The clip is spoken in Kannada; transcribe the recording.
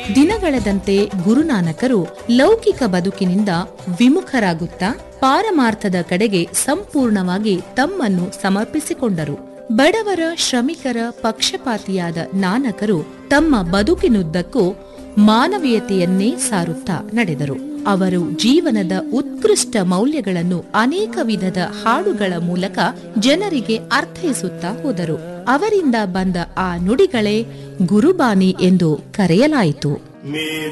ದಿನಗಳೆದಂತೆ ಗುರುನಾನಕರು ಲೌಕಿಕ ಬದುಕಿನಿಂದ ವಿಮುಖರಾಗುತ್ತಾ ಪಾರಮಾರ್ಥದ ಕಡೆಗೆ ಸಂಪೂರ್ಣವಾಗಿ ತಮ್ಮನ್ನು ಸಮರ್ಪಿಸಿಕೊಂಡರು ಬಡವರ ಶ್ರಮಿಕರ ಪಕ್ಷಪಾತಿಯಾದ ನಾನಕರು ತಮ್ಮ ಬದುಕಿನುದ್ದಕ್ಕೂ ಮಾನವೀಯತೆಯನ್ನೇ ಸಾರುತ್ತಾ ನಡೆದರು ಅವರು ಜೀವನದ ಉತ್ಕೃಷ್ಟ ಮೌಲ್ಯಗಳನ್ನು ಅನೇಕ ವಿಧದ ಹಾಡುಗಳ ಮೂಲಕ ಜನರಿಗೆ ಅರ್ಥೈಸುತ್ತಾ ಹೋದರು ಅವರಿಂದ ಬಂದ ಆ ನುಡಿಗಳೇ ಗುರುಬಾನಿ ಎಂದು ಕರೆಯಲಾಯಿತು